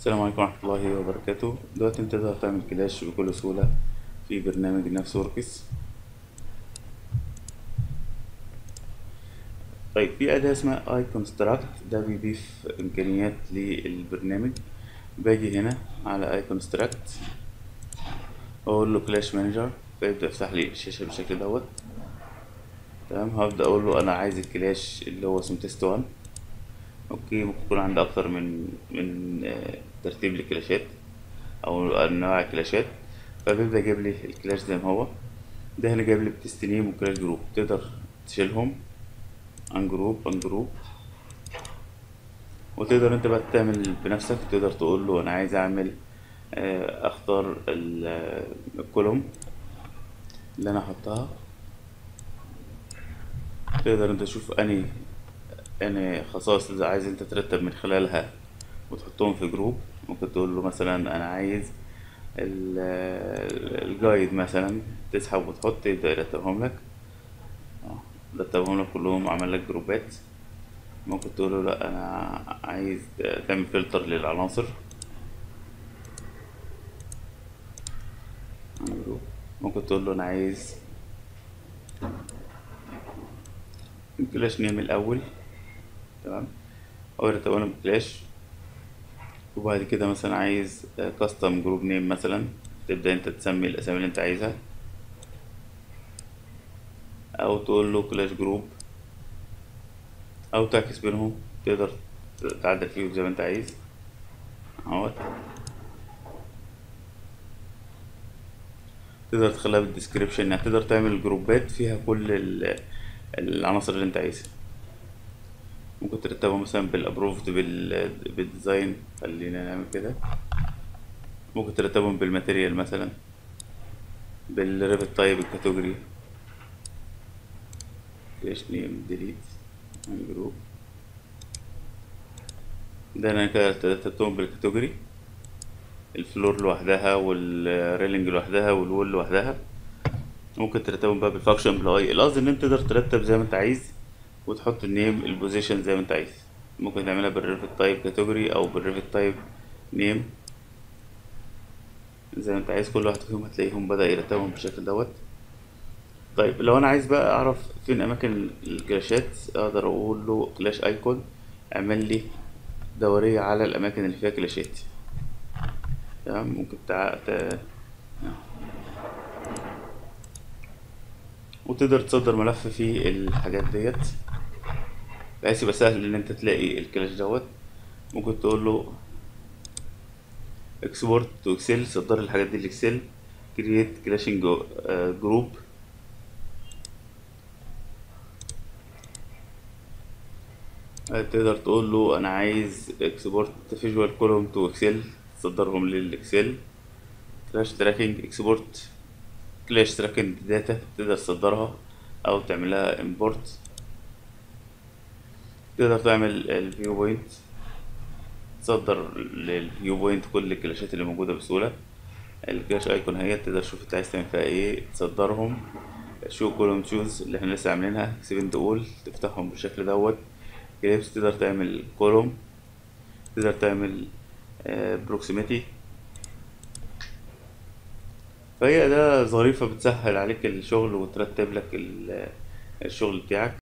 السلام عليكم ورحمة الله وبركاته دلوقتي انت تقدر تعمل كلاش بكل سهولة في برنامج نفس وركس طيب في أداة اسمها اي كونستراكت ده بيضيف إمكانيات للبرنامج باجي هنا على اي كونستراكت أقول له كلاش مانجر فيبدأ يفتح لي الشاشة بالشكل دوت تمام هبدأ أقول له أنا عايز الكلاش اللي هو اسمه تيست وان اوكي ممكن يكون عندي اكتر من من آه، ترتيب للكلاشات او انواع الكلاشات فبيبدا يجيب لي الكلاش زي ما هو ده هنا جايب لي بتست نيم وكلاش جروب تقدر تشيلهم ان جروب ان جروب وتقدر انت بقى تعمل بنفسك تقدر تقول له انا عايز اعمل آه، اختار ال- آه، الكولوم اللي انا احطها تقدر انت تشوف اني يعني خصائص إذا عايز انت ترتب من خلالها وتحطهم في جروب ممكن تقول له مثلا انا عايز ال- الجايد مثلا تسحب وتحط يبدأ يرتبهم لك اه، رتبهم لك كلهم عمل لك جروبات ممكن تقول له لا انا عايز تعمل فلتر للعناصر جروب. ممكن تقول له انا عايز الكلاش نيم الاول تمام او يرتبهم بكلاش وبعد كده مثلا عايز كاستم جروب نيم مثلا تبدأ انت تسمي الاسامي اللي انت عايزها او تقول له كلاش جروب او تعكس بينهم تقدر تعدل فيهم زي ما انت عايز اهوت تقدر تخليها بالديسكريبشن يعني تقدر تعمل جروبات فيها كل ال- العناصر اللي انت عايزها ممكن ترتبهم مثلا بالابروفد بال بالديزاين خلينا نعمل كده ممكن ترتبهم بالماتيريال مثلا بالريفت تايب الكاتيجوري كلاش نيم ديليت جروب ده انا كده رتبتهم بالكاتيجوري الفلور لوحدها والريلينج لوحدها والوول لوحدها ممكن ترتبهم بقى بالفانكشن بالاي القصد ان انت تقدر ترتب زي ما انت عايز وتحط النيم البوزيشن زي ما انت عايز ممكن تعملها بالريفت تايب كاتيجوري او بالريفت تايب نيم زي ما انت عايز كل واحد فيهم هتلاقيهم بدأ يرتبهم بالشكل دوت طيب لو انا عايز بقى اعرف فين اماكن الكلاشات اقدر اقول له كلاش ايكون اعمل لي دورية على الاماكن اللي فيها كلاشات تمام ممكن تع... ت... وتقدر تصدر ملف فيه الحاجات ديت بحيث يبقى سهل ان انت تلاقي الكلاش دوت ممكن تقول له اكسبورت تو اكسل صدر الحاجات دي الاكسل كرييت كلاشنج جروب تقدر تقول له انا عايز اكسبورت فيجوال كولوم تو اكسل تصدرهم للاكسل كلاش تراكنج اكسبورت كلاش تراكنج داتا تقدر تصدرها او تعملها امبورت تقدر تعمل الفيو بوينت تصدر للفيو بوينت كل الكلاشات اللي موجودة بسهولة الكلاش ايكون هي تقدر تشوف انت عايز تعمل فيها ايه تصدرهم شو كولوم تشوز اللي احنا لسه عاملينها سيفنت اول تفتحهم بالشكل دوت كليبس تقدر تعمل كولوم تقدر تعمل بروكسيميتي فهي ده ظريفة بتسهل عليك الشغل وترتب لك ال- الشغل بتاعك